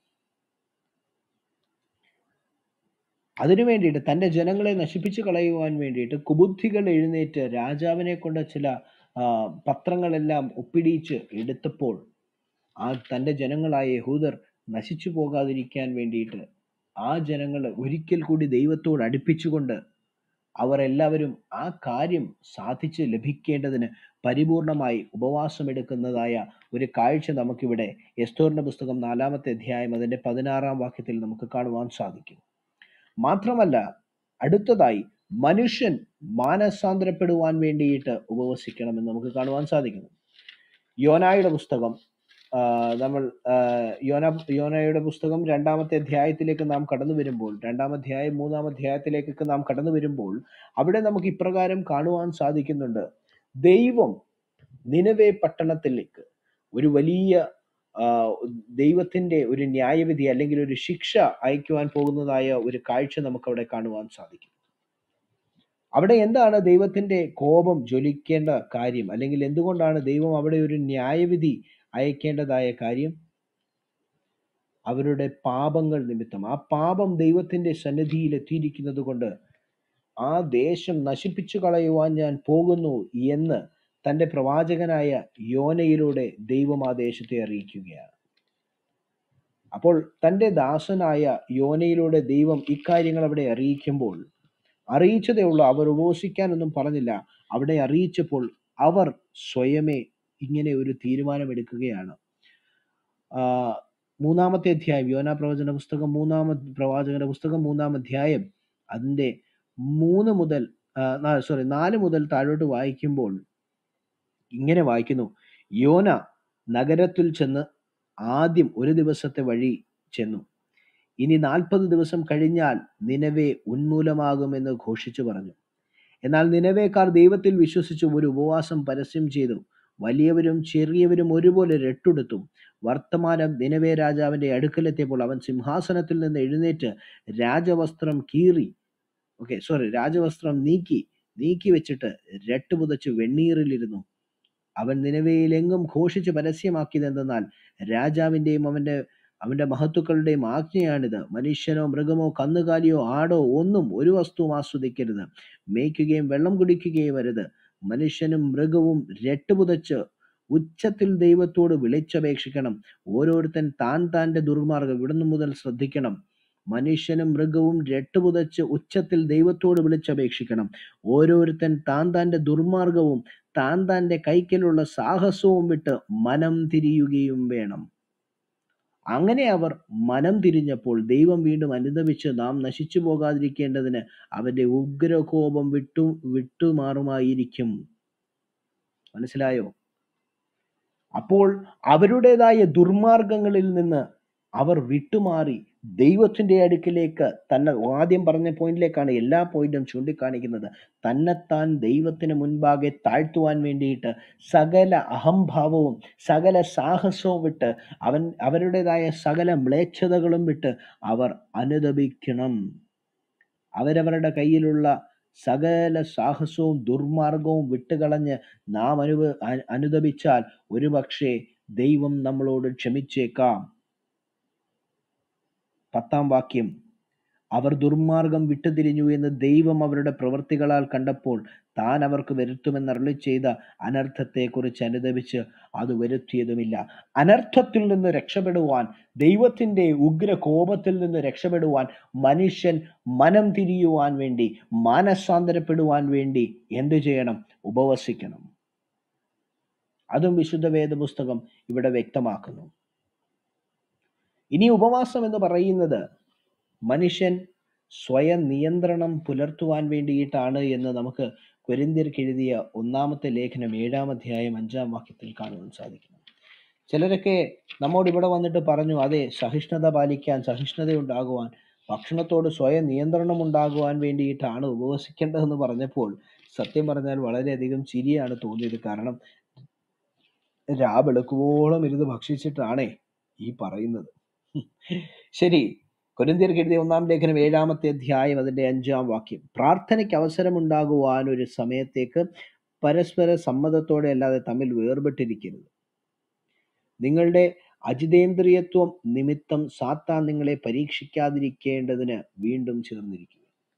അതിനു വേണ്ടിയിട്ട് തന്റെ ജനങ്ങളെ നശിപ്പിച്ചു കളയുവാൻ വേണ്ടിയിട്ട് കുബുദ്ധികൾ എഴുന്നേറ്റ് രാജാവിനെ കൊണ്ട് ചില ആ, പത്രങ്ങളെല്ലാം ഒപ്പിടിച്ച് എടുത്തപ്പോൾ ആ തന്റെ ജനങ്ങളായ യഹൂദർ നശിച്ചു പോകാതിരിക്കാൻ വേണ്ടിയിട്ട് ആ ജനങ്ങളെ ഒരിക്കൽ കൂടി ദൈവത്തോട് അടുപ്പിച്ചുകൊണ്ട് അവർ എല്ലാവരും ആ കാര്യം സാധിച്ച് ലഭിക്കേണ്ടതിന് പരിപൂർണമായി ഉപവാസമെടുക്കുന്നതായ ഒരു കാഴ്ച നമുക്കിവിടെ എസ്തോറിന്റെ പുസ്തകം നാലാമത്തെ അധ്യായം അതിന്റെ പതിനാറാം വാക്യത്തിൽ നമുക്ക് കാണുവാൻ സാധിക്കും മാത്രമല്ല അടുത്തതായി മനുഷ്യൻ മാനസാന്തരപ്പെടുവാൻ വേണ്ടിയിട്ട് ഉപവസിക്കണമെന്ന് നമുക്ക് കാണുവാൻ സാധിക്കുന്നു യോനായുടെ പുസ്തകം ആ, നമ്മൾ ആ, യോന യോനയുടെ പുസ്തകം രണ്ടാമത്തെ അധ്യായത്തിലേക്ക് നാം കടന്നു വരുമ്പോൾ രണ്ടാം അധ്യായം മൂന്നാം അധ്യായത്തിലേക്കൊക്കെ നാം കടന്നു വരുമ്പോൾ അവിടെ നമുക്ക് ഇപ്രകാരം കാണുവാൻ സാധിക്കുന്നുണ്ട് ദൈവം നിനവേ പട്ടണത്തിലേക്ക് ഒരു വലിയ ആ, ദൈവത്തിന്റെ ഒരു ന്യായവിധി അല്ലെങ്കിൽ ഒരു ശിക്ഷ അയക്കുവാൻ പോകുന്നതായ ഒരു കാഴ്ച നമുക്ക് അവിടെ കാണുവാൻ സാധിക്കും അവിടെ എന്താണ് ദൈവത്തിന്റെ കോപം ജ്വലിക്കേണ്ട കാര്യം അല്ലെങ്കിൽ എന്തുകൊണ്ടാണ് ദൈവം അവിടെ ഒരു ന്യായവിധി അയക്കേണ്ടതായ കാര്യം അവരുടെ പാപങ്ങൾ നിമിത്തം ആ പാപം ദൈവത്തിന്റെ സന്നിധിയിൽ എത്തിയിരിക്കുന്നത് കൊണ്ട് ആ ദേശം നശിപ്പിച്ചു കളയുവാൻ ഞാൻ പോകുന്നു എന്ന് തന്റെ പ്രവാചകനായ യോനയിലൂടെ ദൈവം ആ ദേശത്തെ അറിയിക്കുകയാണ് അപ്പോൾ തന്റെ ദാസനായ യോനയിലൂടെ ദൈവം ഇക്കാര്യങ്ങൾ അവിടെ അറിയിക്കുമ്പോൾ അറിയിച്ചതേ ഉള്ളൂ അവർ ഉപവസിക്കാനൊന്നും പറഞ്ഞില്ല അവിടെ അറിയിച്ചപ്പോൾ അവർ സ്വയമേ ഇങ്ങനെ ഒരു തീരുമാനമെടുക്കുകയാണ് ആ, മൂന്നാമത്തെ അധ്യായം യോന പ്രവചന പുസ്തകം മൂന്നാമ പ്രവാചകന്റെ പുസ്തകം മൂന്നാം അധ്യായം അതിന്റെ മൂന്ന് മുതൽ സോറി നാല് മുതൽ താഴോട്ട് വായിക്കുമ്പോൾ ഇങ്ങനെ വായിക്കുന്നു യോന നഗരത്തിൽ ചെന്ന് ആദ്യം ഒരു ദിവസത്തെ വഴി ചെന്നു ഇനി നാൽപ്പത് ദിവസം കഴിഞ്ഞാൽ നിലവെ ഉന്മൂലമാകുമെന്ന് ഘോഷിച്ചു പറഞ്ഞു എന്നാൽ നിലവേക്കാർ ദൈവത്തിൽ വിശ്വസിച്ചു ഒരു ഉപവാസം പരസ്യം ചെയ്തു വലിയവരും ചെറിയവരും ഒരുപോലെ രട്ടുടുത്തു വർത്തമാനം നിലവേ രാജാവിന്റെ അടുക്കലെത്തിയപ്പോൾ അവൻ സിംഹാസനത്തിൽ നിന്ന് എഴുന്നേറ്റ് രാജവസ്ത്രം കീറി ഓക്കെ സോറി രാജവസ്ത്രം നീക്കി നീക്കി വെച്ചിട്ട് രട്ടുപുതച്ച് വെണ്ണീറിലിരുന്നു അവൻ നിലവയിലെങ്ങും ഘോഷിച്ച് പരസ്യമാക്കിയത് എന്തെന്നാൽ രാജാവിന്റെയും അവന്റെ അവന്റെ മഹത്തുക്കളുടെയും ആജ്ഞയാണിത് മനുഷ്യനോ മൃഗമോ കന്നുകാലിയോ ആടോ ഒന്നും ഒരു വസ്തുവും ആസ്വദിക്കരുത് മേയ്ക്കുകയും വെള്ളം കുടിക്കുകയും അരുത് മനുഷ്യനും മൃഗവും രട്ടുപുതച്ച് ഉച്ചത്തിൽ ദൈവത്തോട് വിളിച്ചപേക്ഷിക്കണം ഓരോരുത്തൻ താൻ താന്റെ ദുർമാർഗം ഇവിടുന്ന് മുതൽ ശ്രദ്ധിക്കണം മനുഷ്യനും മൃഗവും രട്ടുപുതച്ച് ഉച്ചത്തിൽ ദൈവത്തോട് വിളിച്ചപേക്ഷിക്കണം ഓരോരുത്തൻ താൻ താന്റെ ദുർമാർഗവും താൻ താന്റെ കൈക്കലുള്ള സാഹസവും വിട്ട് മനം തിരിയുകയും വേണം അങ്ങനെ അവർ മനം തിരിഞ്ഞപ്പോൾ ദൈവം വീണ്ടും അനുദപിച്ച് നാം നശിച്ചു പോകാതിരിക്കേണ്ടതിന് അവന്റെ ഉഗ്രകോപം വിട്ടു വിട്ടുമാറുമായിരിക്കും മനസ്സിലായോ അപ്പോൾ അവരുടേതായ ദുർമാർഗങ്ങളിൽ നിന്ന് അവർ വിട്ടുമാറി ദൈവത്തിന്റെ അടുക്കിലേക്ക് തന്നെ ആദ്യം പറഞ്ഞ പോയിന്റിലേക്കാണ് എല്ലാ പോയിന്റും ചൂണ്ടിക്കാണിക്കുന്നത് തന്നെത്താൻ ദൈവത്തിന് മുൻപാകെ താഴ്ത്തുവാൻ വേണ്ടിയിട്ട് സകല അഹംഭാവവും സകല സാഹസവും വിട്ട് അവൻ അവരുടേതായ സകല മ്ലേച്ഛതകളും വിട്ട് അവർ അനുദപിക്കണം അവരവരുടെ കയ്യിലുള്ള സകല സാഹസവും ദുർമാർഗവും വിട്ടുകളഞ്ഞ് നാം അനുഭ അ- അനുദപിച്ചാൽ ഒരുപക്ഷെ ദൈവം നമ്മളോട് ക്ഷമിച്ചേക്കാം പത്താം വാക്യം അവർ ദുർമാർഗം വിട്ടുതിരിഞ്ഞു എന്ന് ദൈവം അവരുടെ പ്രവൃത്തികളാൽ കണ്ടപ്പോൾ താൻ അവർക്ക് വരുത്തുമെന്ന് അരുളി ചെയ്ത അനർത്ഥത്തെക്കുറിച്ച് അനുദപിച്ച് അത് വരുത്തിയതുമില്ല അനർത്ഥത്തിൽ നിന്ന് രക്ഷപ്പെടുവാൻ ദൈവത്തിന്റെ ഉഗ്ര കോപത്തിൽ നിന്ന് രക്ഷപ്പെടുവാൻ മനുഷ്യൻ മനം തിരിയുവാൻ വേണ്ടി മാനസാന്തരപ്പെടുവാൻ വേണ്ടി എന്തു ചെയ്യണം ഉപവസിക്കണം അതും വിശുദ്ധ വേദ പുസ്തകം ഇവിടെ വ്യക്തമാക്കുന്നു ഇനി ഉപവാസം എന്ന് പറയുന്നത് മനുഷ്യൻ സ്വയം നിയന്ത്രണം പുലർത്തുവാൻ വേണ്ടിയിട്ടാണ് എന്ന് നമുക്ക് കൊരിന്ത്യർക്ക് എഴുതിയ ഒന്നാമത്തെ ലേഖനം ഏഴാം അധ്യായം അഞ്ചാം വാക്യത്തിൽ കാണുവാൻ സാധിക്കുന്നു ചിലരൊക്കെ നമ്മോട് ഇവിടെ വന്നിട്ട് പറഞ്ഞു അതെ സഹിഷ്ണുത പാലിക്കാൻ സഹിഷ്ണുത ഉണ്ടാകുവാൻ ഭക്ഷണത്തോട് സ്വയം നിയന്ത്രണം ഉണ്ടാകുവാൻ വേണ്ടിയിട്ടാണ് ഉപവസിക്കേണ്ടതെന്ന് പറഞ്ഞപ്പോൾ സത്യം പറഞ്ഞാൽ വളരെയധികം ചിരിയാണ് തോന്നിയത് കാരണം രാവെളുക്കുവോളം ഇരുന്ന് ഭക്ഷിച്ചിട്ടാണേ ഈ പറയുന്നത് ശരി കൊരിന്ത്യർക്ക് എഴുതിയ ഒന്നാം ലേഖനം ഏഴാമത്തെ അധ്യായം അതിന്റെ അഞ്ചാം വാക്യം പ്രാർത്ഥനയ്ക്ക് അവസരമുണ്ടാകുവാൻ ഒരു സമയത്തേക്ക് പരസ്പര സമ്മതത്തോടെ അല്ലാതെ തമ്മിൽ വേർപെട്ടിരിക്കരുത് നിങ്ങളുടെ അജിതേന്ദ്രിയത്വം നിമിത്തം സാത്താൻ നിങ്ങളെ പരീക്ഷിക്കാതിരിക്കേണ്ടതിന് വീണ്ടും ചേർന്നിരിക്കുക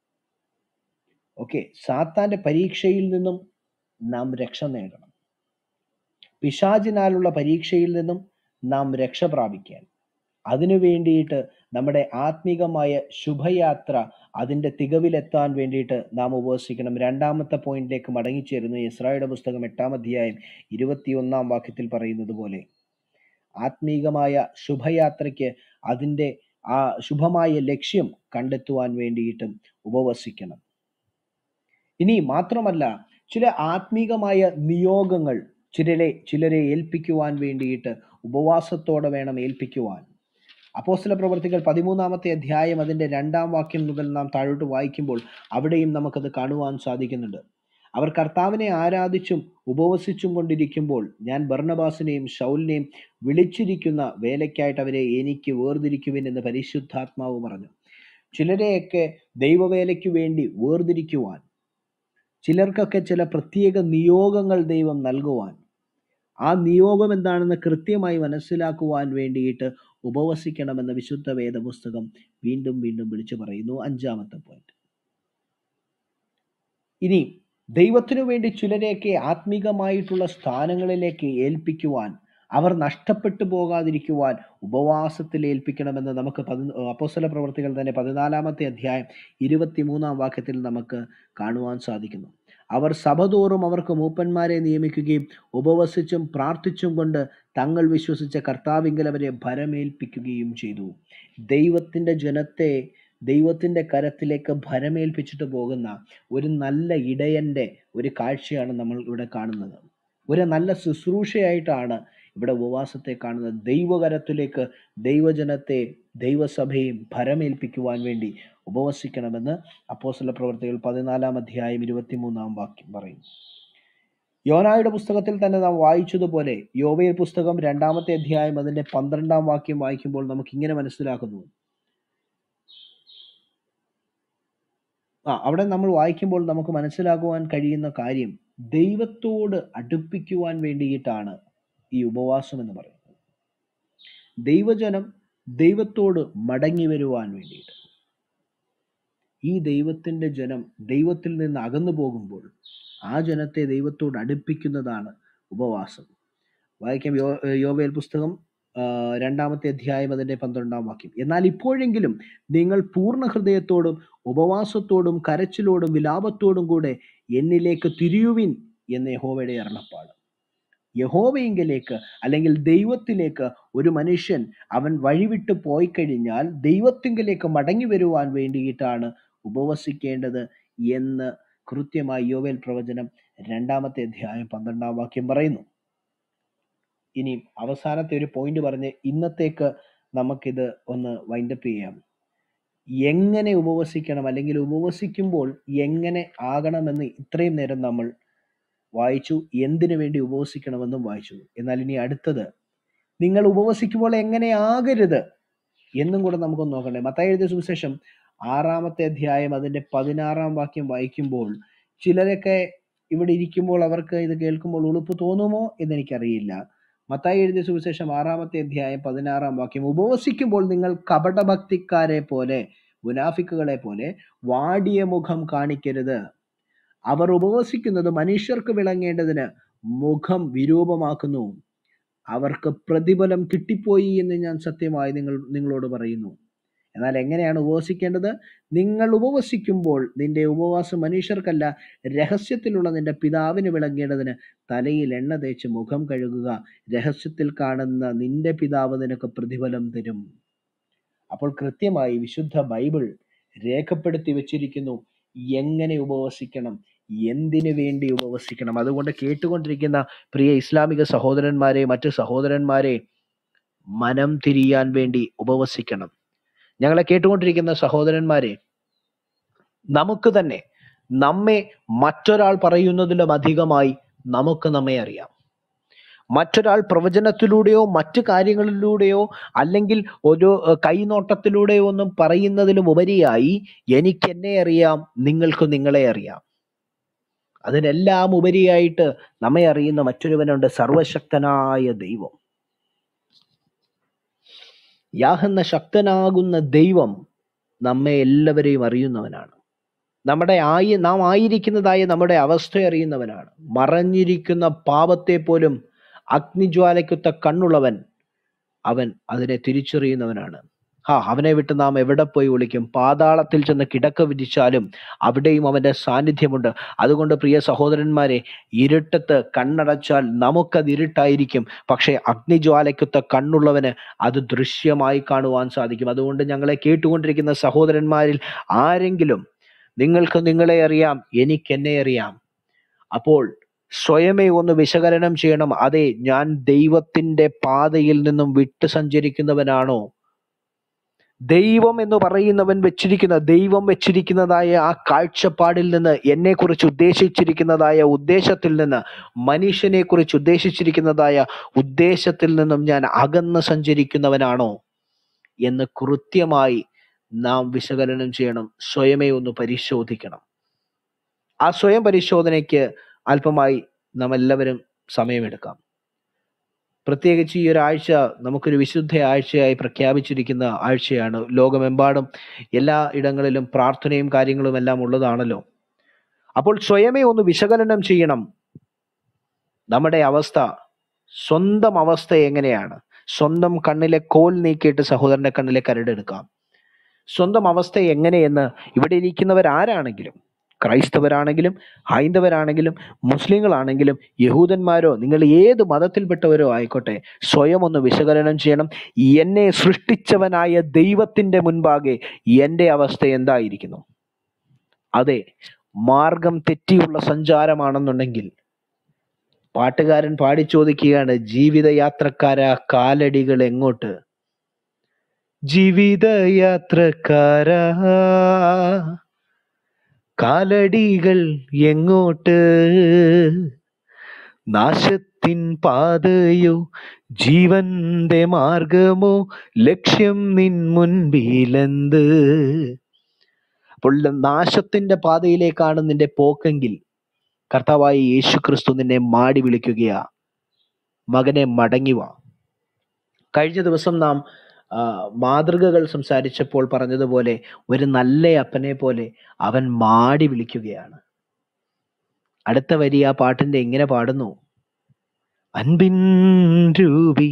ഓക്കെ സാത്താന്റെ പരീക്ഷയിൽ നിന്നും നാം രക്ഷ നേടണം പിശാചിനാലുള്ള പരീക്ഷയിൽ നിന്നും നാം രക്ഷ പ്രാപിക്കാൻ അതിനു വേണ്ടിയിട്ട് നമ്മുടെ ആത്മീകമായ ശുഭയാത്ര അതിന്റെ തികവിലെത്താൻ വേണ്ടിയിട്ട് നാം ഉപവസിക്കണം രണ്ടാമത്തെ പോയിന്റിലേക്ക് മടങ്ങിച്ചേരുന്നു ഇസ്രായേലിന്റെ പുസ്തകം എട്ടാം അധ്യായം ഇരുപത്തിയൊന്നാം വാക്യത്തിൽ പറയുന്നത് പോലെ ആത്മീകമായ ശുഭയാത്രയ്ക്ക് അതിൻ്റെ ആ ശുഭമായ ലക്ഷ്യം കണ്ടെത്തുവാൻ വേണ്ടിയിട്ടും ഉപവസിക്കണം ഇനി മാത്രമല്ല ചില ആത്മീകമായ നിയോഗങ്ങൾ ചിലരെ ചിലരെ ഏൽപ്പിക്കുവാൻ വേണ്ടിയിട്ട് ഉപവാസത്തോടെ വേണം ഏൽപ്പിക്കുവാൻ അപ്പോസ്തല പ്രവർത്തികൾ പതിമൂന്നാമത്തെ അധ്യായം അതിന്റെ രണ്ടാം വാക്യം മുതൽ നാം താഴോട്ട് വായിക്കുമ്പോൾ അവിടെയും നമുക്കത് കാണുവാൻ സാധിക്കുന്നുണ്ട് അവർ കർത്താവിനെ ആരാധിച്ചും ഉപവസിച്ചും കൊണ്ടിരിക്കുമ്പോൾ ഞാൻ ബർണബാസിനെയും ഷൗലിനെയും വിളിച്ചിരിക്കുന്ന വേലയ്ക്കായിട്ട് അവരെ എനിക്ക് വേർതിരിക്കുവിൻ എന്ന് പരിശുദ്ധാത്മാവ് പറഞ്ഞു ചിലരെയൊക്കെ ദൈവവേലയ്ക്ക് വേണ്ടി വേർതിരിക്കുവാൻ ചിലർക്കൊക്കെ ചില പ്രത്യേക നിയോഗങ്ങൾ ദൈവം നൽകുവാൻ ആ നിയോഗം എന്താണെന്ന് കൃത്യമായി മനസ്സിലാക്കുവാൻ വേണ്ടിയിട്ട് ഉപവസിക്കണമെന്ന് വിശുദ്ധ വേദപുസ്തകം വീണ്ടും വീണ്ടും വിളിച്ചു പറയുന്നു അഞ്ചാമത്തെ പോയിന്റ് ഇനി ദൈവത്തിനു വേണ്ടി ചിലരെയൊക്കെ ആത്മീകമായിട്ടുള്ള സ്ഥാനങ്ങളിലേക്ക് ഏൽപ്പിക്കുവാൻ അവർ നഷ്ടപ്പെട്ടു പോകാതിരിക്കുവാൻ ഉപവാസത്തിൽ ഏൽപ്പിക്കണമെന്ന് നമുക്ക് പതി അപ്പോസ്തല പ്രവർത്തികൾ തന്നെ പതിനാലാമത്തെ അധ്യായം ഇരുപത്തിമൂന്നാം വാക്യത്തിൽ നമുക്ക് കാണുവാൻ സാധിക്കുന്നു അവർ സഭതോറും അവർക്ക് മൂപ്പന്മാരെ നിയമിക്കുകയും ഉപവസിച്ചും പ്രാർത്ഥിച്ചും കൊണ്ട് തങ്ങൾ വിശ്വസിച്ച കർത്താവിങ്കൽ അവരെ ഭരമേൽപ്പിക്കുകയും ചെയ്തു ദൈവത്തിൻ്റെ ജനത്തെ ദൈവത്തിൻ്റെ കരത്തിലേക്ക് ഭരമേൽപ്പിച്ചിട്ട് പോകുന്ന ഒരു നല്ല ഇടയൻ്റെ ഒരു കാഴ്ചയാണ് നമ്മൾ ഇവിടെ കാണുന്നത് ഒരു നല്ല ശുശ്രൂഷയായിട്ടാണ് ഇവിടെ ഉപവാസത്തെ കാണുന്നത് ദൈവകരത്തിലേക്ക് ദൈവജനത്തെ ദൈവസഭയും ഭരമേൽപ്പിക്കുവാൻ വേണ്ടി ഉപവസിക്കണമെന്ന് അപ്പോസ്തല പ്രവർത്തികൾ പതിനാലാം അധ്യായം ഇരുപത്തിമൂന്നാം വാക്യം പറയുന്നു യോനായുടെ പുസ്തകത്തിൽ തന്നെ നാം വായിച്ചതുപോലെ യോവയിൽ പുസ്തകം രണ്ടാമത്തെ അധ്യായം അതിന്റെ പന്ത്രണ്ടാം വാക്യം വായിക്കുമ്പോൾ നമുക്ക് ഇങ്ങനെ മനസ്സിലാക്കുന്നു ആ അവിടെ നമ്മൾ വായിക്കുമ്പോൾ നമുക്ക് മനസ്സിലാക്കുവാൻ കഴിയുന്ന കാര്യം ദൈവത്തോട് അടുപ്പിക്കുവാൻ വേണ്ടിയിട്ടാണ് ഈ ഉപവാസം എന്ന് പറയുന്നത് ദൈവജനം ദൈവത്തോട് മടങ്ങി വരുവാൻ വേണ്ടിയിട്ട് ഈ ദൈവത്തിൻ്റെ ജനം ദൈവത്തിൽ നിന്ന് അകന്നു പോകുമ്പോൾ ആ ജനത്തെ ദൈവത്തോട് അടുപ്പിക്കുന്നതാണ് ഉപവാസം വായിക്കാം യോ യോവേൽ പുസ്തകം ആ, രണ്ടാമത്തെ അധ്യായം അതിൻ്റെ പന്ത്രണ്ടാം വാക്യം എന്നാൽ ഇപ്പോഴെങ്കിലും നിങ്ങൾ പൂർണ്ണ ഹൃദയത്തോടും ഉപവാസത്തോടും കരച്ചിലോടും വിലാപത്തോടും കൂടെ എന്നിലേക്ക് തിരിയുവിൻ എന്ന് യഹോവയുടെ അരുളപ്പാട് യഹോവയെങ്കിലേക്ക് അല്ലെങ്കിൽ ദൈവത്തിലേക്ക് ഒരു മനുഷ്യൻ അവൻ വഴിവിട്ട് പോയി കഴിഞ്ഞാൽ ദൈവത്തിങ്കിലേക്ക് മടങ്ങി വരുവാൻ വേണ്ടിയിട്ടാണ് ഉപവസിക്കേണ്ടത് എന്ന് കൃത്യമായി യോവേൽ പ്രവചനം രണ്ടാമത്തെ അധ്യായം പന്ത്രണ്ടാം വാക്യം പറയുന്നു ഇനി അവസാനത്തെ ഒരു പോയിന്റ് പറഞ്ഞ് ഇന്നത്തേക്ക് നമുക്കിത് ഒന്ന് വൈൻഡപ്പ് ചെയ്യാം എങ്ങനെ ഉപവസിക്കണം അല്ലെങ്കിൽ ഉപവസിക്കുമ്പോൾ എങ്ങനെ ആകണമെന്ന് ഇത്രയും നേരം നമ്മൾ വായിച്ചു എന്തിനു വേണ്ടി ഉപവസിക്കണമെന്നും വായിച്ചു എന്നാൽ ഇനി അടുത്തത് നിങ്ങൾ ഉപവസിക്കുമ്പോൾ എങ്ങനെ ആകരുത് എന്നും കൂടെ നമുക്കൊന്ന് നോക്കണ്ടേ മത്തായി എഴുതിയ സുവിശേഷം ആറാമത്തെ അധ്യായം അതിന്റെ പതിനാറാം വാക്യം വായിക്കുമ്പോൾ ചിലരൊക്കെ ഇവിടെ ഇരിക്കുമ്പോൾ അവർക്ക് ഇത് കേൾക്കുമ്പോൾ ഉളുപ്പ് തോന്നുമോ എന്ന് എനിക്കറിയില്ല മത്തായി എഴുതിയ സുവിശേഷം ആറാമത്തെ അധ്യായം പതിനാറാം വാക്യം ഉപവസിക്കുമ്പോൾ നിങ്ങൾ കപടഭക്തിക്കാരെ പോലെ മുനാഫിക്കുകളെ പോലെ വാടിയ മുഖം കാണിക്കരുത് അവർ ഉപവസിക്കുന്നത് മനുഷ്യർക്ക് വിളങ്ങേണ്ടതിന് മുഖം വിരൂപമാക്കുന്നു അവർക്ക് പ്രതിഫലം കിട്ടിപ്പോയി എന്ന് ഞാൻ സത്യമായി നിങ്ങൾ നിങ്ങളോട് പറയുന്നു എന്നാൽ എങ്ങനെയാണ് ഉപവസിക്കേണ്ടത് നിങ്ങൾ ഉപവസിക്കുമ്പോൾ നിന്റെ ഉപവാസം മനുഷ്യർക്കല്ല രഹസ്യത്തിലുള്ള നിന്റെ പിതാവിന് വിളങ്ങേണ്ടതിന് തലയിൽ എണ്ണ തേച്ച് മുഖം കഴുകുക രഹസ്യത്തിൽ കാണുന്ന നിന്റെ പിതാവ് നിനക്ക് പ്രതിഫലം തരും അപ്പോൾ കൃത്യമായി വിശുദ്ധ ബൈബിൾ രേഖപ്പെടുത്തി വെച്ചിരിക്കുന്നു എങ്ങനെ ഉപവസിക്കണം എന്തിനു വേണ്ടി ഉപവസിക്കണം അതുകൊണ്ട് കേട്ടുകൊണ്ടിരിക്കുന്ന പ്രിയ ഇസ്ലാമിക സഹോദരന്മാരെ മറ്റു സഹോദരന്മാരെ മനം തിരിയാൻ വേണ്ടി ഉപവസിക്കണം ഞങ്ങളെ കേട്ടുകൊണ്ടിരിക്കുന്ന സഹോദരന്മാരെ നമുക്ക് തന്നെ നമ്മെ മറ്റൊരാൾ പറയുന്നതിലും അധികമായി നമുക്ക് നമ്മെ അറിയാം മറ്റൊരാൾ പ്രവചനത്തിലൂടെയോ മറ്റു കാര്യങ്ങളിലൂടെയോ അല്ലെങ്കിൽ ഒരു ഏഹ്, കൈനോട്ടത്തിലൂടെയോ ഒന്നും പറയുന്നതിലും ഉപരിയായി എനിക്ക് എന്നെ അറിയാം നിങ്ങൾക്ക് നിങ്ങളെ അറിയാം അതിനെല്ലാം ഉപരിയായിട്ട് നമ്മെ അറിയുന്ന മറ്റൊരുവനുണ്ട് സർവശക്തനായ ദൈവം യാഹെന്ന ശക്തനാകുന്ന ദൈവം നമ്മെ എല്ലാവരെയും അറിയുന്നവനാണ് നമ്മുടെ ആയി നാം ആയിരിക്കുന്നതായ നമ്മുടെ അവസ്ഥ അറിയുന്നവനാണ് മറഞ്ഞിരിക്കുന്ന പാപത്തെ പോലും അഗ്നിജ്വാലയ്ക്കൊത്ത കണ്ണുള്ളവൻ അവൻ അതിനെ തിരിച്ചറിയുന്നവനാണ് ഹാ അവനെ വിട്ട് നാം എവിടെ പോയി വിളിക്കും പാതാളത്തിൽ ചെന്ന് കിടക്ക വിരിച്ചാലും അവിടെയും അവന്റെ സാന്നിധ്യമുണ്ട് അതുകൊണ്ട് പ്രിയ സഹോദരന്മാരെ ഇരുട്ടത്ത് കണ്ണടച്ചാൽ നമുക്കത് ഇരുട്ടായിരിക്കും പക്ഷേ അഗ്നിജ്വാലയ്ക്കൊത്ത കണ്ണുള്ളവന് അത് ദൃശ്യമായി കാണുവാൻ സാധിക്കും അതുകൊണ്ട് ഞങ്ങളെ കേട്ടുകൊണ്ടിരിക്കുന്ന സഹോദരന്മാരിൽ ആരെങ്കിലും നിങ്ങൾക്ക് നിങ്ങളെ അറിയാം എനിക്ക് എന്നെ അറിയാം അപ്പോൾ സ്വയമേ ഒന്ന് വിശകലനം ചെയ്യണം അതെ ഞാൻ ദൈവത്തിന്റെ പാതയിൽ നിന്നും വിട്ടു സഞ്ചരിക്കുന്നവനാണോ ദൈവം എന്ന് പറയുന്നവൻ വെച്ചിരിക്കുന്ന ദൈവം വെച്ചിരിക്കുന്നതായ ആ കാഴ്ചപ്പാടിൽ നിന്ന് എന്നെ കുറിച്ച് ഉദ്ദേശിച്ചിരിക്കുന്നതായ ഉദ്ദേശത്തിൽ നിന്ന് മനുഷ്യനെ കുറിച്ച് ഉദ്ദേശിച്ചിരിക്കുന്നതായ ഉദ്ദേശത്തിൽ നിന്നും ഞാൻ അകന്ന് സഞ്ചരിക്കുന്നവനാണോ എന്ന് കൃത്യമായി നാം വിശകലനം ചെയ്യണം സ്വയമേ ഒന്ന് പരിശോധിക്കണം ആ സ്വയം പരിശോധനയ്ക്ക് അല്പമായി നാം എല്ലാവരും സമയമെടുക്കാം പ്രത്യേകിച്ച് ഈ ഒരാഴ്ച നമുക്കൊരു വിശുദ്ധ ആഴ്ചയായി പ്രഖ്യാപിച്ചിരിക്കുന്ന ആഴ്ചയാണ് ലോകമെമ്പാടും എല്ലാ ഇടങ്ങളിലും പ്രാർത്ഥനയും കാര്യങ്ങളും എല്ലാം ഉള്ളതാണല്ലോ അപ്പോൾ സ്വയമേ ഒന്ന് വിശകലനം ചെയ്യണം നമ്മുടെ അവസ്ഥ സ്വന്തം അവസ്ഥ എങ്ങനെയാണ് സ്വന്തം കണ്ണിലെ കോൽ നീക്കിയിട്ട് സഹോദരന്റെ കണ്ണിലെ കരടെടുക്കാം സ്വന്തം അവസ്ഥ എങ്ങനെയെന്ന് ഇവിടെ ഇരിക്കുന്നവർ ആരാണെങ്കിലും ക്രൈസ്തവരാണെങ്കിലും ഹൈന്ദവരാണെങ്കിലും മുസ്ലിങ്ങളാണെങ്കിലും യഹൂദന്മാരോ നിങ്ങൾ ഏത് മതത്തിൽപ്പെട്ടവരോ ആയിക്കോട്ടെ സ്വയം ഒന്ന് വിശകലനം ചെയ്യണം എന്നെ സൃഷ്ടിച്ചവനായ ദൈവത്തിന്റെ മുൻപാകെ എൻ്റെ അവസ്ഥ എന്തായിരിക്കുന്നു അതെ മാർഗം തെറ്റിയുള്ള സഞ്ചാരമാണെന്നുണ്ടെങ്കിൽ പാട്ടുകാരൻ പാടി ചോദിക്കുകയാണ് ജീവിതയാത്രക്കാരാ കാലടികൾ എങ്ങോട്ട് ജീവിതയാത്രക്കാരാ കാലടികൾ എങ്ങോട്ട് നാശത്തിൻ പാതയോ ജീവന്റെ മാർഗമോ ലക്ഷ്യം നിൻ മുൻപിലെന്ത് അപ്പോൾ നാശത്തിന്റെ പാതയിലേക്കാണ് നിന്റെ പോക്കെങ്കിൽ കർത്താവായ യേശു ക്രിസ്തു നിന്നെ മാടി വിളിക്കുകയാ മകനെ മടങ്ങി വാ കഴിഞ്ഞ ദിവസം നാം ആ, മാതൃകകൾ സംസാരിച്ചപ്പോൾ പറഞ്ഞതുപോലെ ഒരു നല്ല അപ്പനെ പോലെ അവൻ മാടി വിളിക്കുകയാണ് അടുത്ത വരി ആ പാട്ടിന്റെ എങ്ങനെ പാടുന്നു അൻപിൻ രൂപി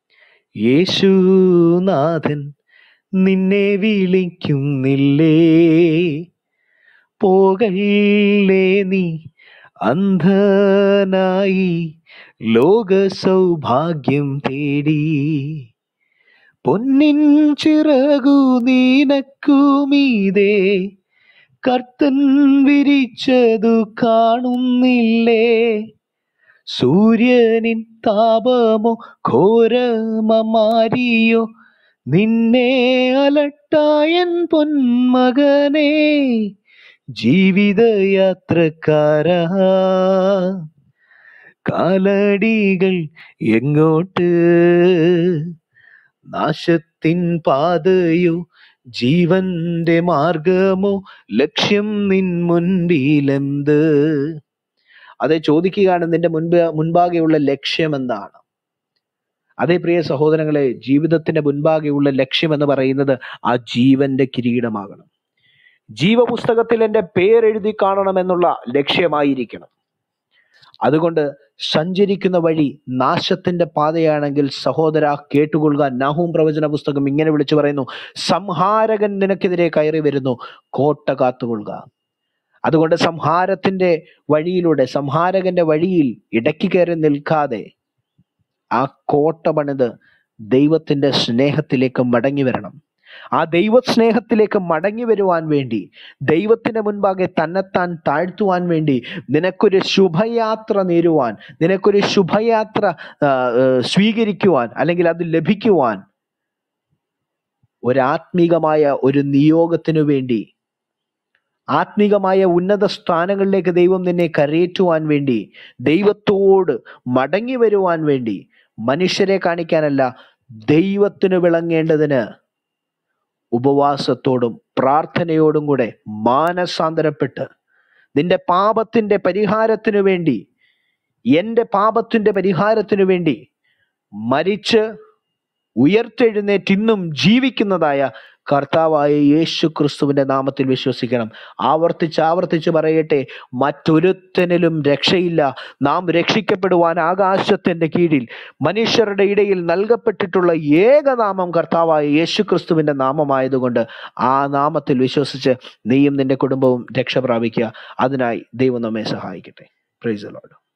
യേശുനാഥൻ നിന്നെ വിളിക്കുന്നില്ലേ പോകല്ലേ നീ അന്ധനായി ലോക സൗഭാഗ്യം തേടി പൊന്നിൻ ചിറകു നീനക്കുമീതേ കർത്തൻ വിരിച്ചതു കാണുന്നില്ലേ സൂര്യനിൻ താപമോ ഘോരമമാരിയോ നിന്നെ അലട്ടായൻ പൊന്മകനെ ജീവിതയാത്രക്കാരാ കാലടികൾ എങ്ങോട്ട് നാശത്തിൻ പാതയോ ജീവന്റെ മാർഗമോ ലക്ഷ്യം നിൻ മുൻപിലെന്ത് അതെ ചോദിക്കുകയാണ് നിന്റെ മുൻപ് മുൻപാകെയുള്ള ലക്ഷ്യം എന്താണ് അതേ പ്രിയ സഹോദരങ്ങളെ ജീവിതത്തിന്റെ മുൻപാകെയുള്ള ലക്ഷ്യം എന്ന് പറയുന്നത് ആ ജീവന്റെ കിരീടമാകണം ജീവപുസ്തകത്തിൽ എൻ്റെ പേരെഴുതി കാണണമെന്നുള്ള ലക്ഷ്യമായിരിക്കണം അതുകൊണ്ട് സഞ്ചരിക്കുന്ന വഴി നാശത്തിന്റെ പാതയാണെങ്കിൽ സഹോദര കേട്ടുകൊള്ളുക നാഹൂം പ്രവചന പുസ്തകം ഇങ്ങനെ വിളിച്ചു പറയുന്നു സംഹാരകൻ നിനക്കെതിരെ കയറി വരുന്നു കോട്ട കാത്തുകൊള്ളുക അതുകൊണ്ട് സംഹാരത്തിന്റെ വഴിയിലൂടെ സംഹാരകന്റെ വഴിയിൽ ഇടയ്ക്ക് കയറി നിൽക്കാതെ ആ കോട്ട പണിത് ദൈവത്തിന്റെ സ്നേഹത്തിലേക്ക് മടങ്ങി വരണം ആ ദൈവ സ്നേഹത്തിലേക്ക് മടങ്ങി വരുവാൻ വേണ്ടി ദൈവത്തിന്റെ മുൻപാകെ തന്നെത്താൻ താഴ്ത്തുവാൻ വേണ്ടി നിനക്കൊരു ശുഭയാത്ര നേരുവാൻ നിനക്കൊരു ശുഭയാത്ര ആ, ആ, സ്വീകരിക്കുവാൻ അല്ലെങ്കിൽ അത് ലഭിക്കുവാൻ ഒരാത്മീകമായ ഒരു നിയോഗത്തിനു വേണ്ടി ആത്മീകമായ ഉന്നത സ്ഥാനങ്ങളിലേക്ക് ദൈവം നിന്നെ കരയേറ്റുവാൻ വേണ്ടി ദൈവത്തോട് മടങ്ങി വരുവാൻ വേണ്ടി മനുഷ്യരെ കാണിക്കാനല്ല ദൈവത്തിന് വിളങ്ങേണ്ടതിന് ഉപവാസത്തോടും പ്രാർത്ഥനയോടും കൂടെ മാനസാന്തരപ്പെട്ട് നിന്റെ പാപത്തിന്റെ പരിഹാരത്തിനു വേണ്ടി എന്റെ പാപത്തിന്റെ പരിഹാരത്തിനു വേണ്ടി മരിച്ച് ഉയർത്തെഴുന്നേറ്റ് ഇന്നും ജീവിക്കുന്നതായ കർത്താവായ യേശു ക്രിസ്തുവിന്റെ നാമത്തിൽ വിശ്വസിക്കണം ആവർത്തിച്ച് ആവർത്തിച്ച് പറയട്ടെ മറ്റൊരുത്തനിലും രക്ഷയില്ല നാം രക്ഷിക്കപ്പെടുവാൻ ആകാശത്തിന്റെ കീഴിൽ മനുഷ്യരുടെ ഇടയിൽ നൽകപ്പെട്ടിട്ടുള്ള ഏകനാമം കർത്താവായ യേശു ക്രിസ്തുവിന്റെ നാമമായതുകൊണ്ട് ആ നാമത്തിൽ വിശ്വസിച്ച് നീയും നിന്റെ കുടുംബവും രക്ഷ പ്രാപിക്കുക അതിനായി ദൈവം നമ്മെ സഹായിക്കട്ടെ പ്രൈസ് ലോഡ്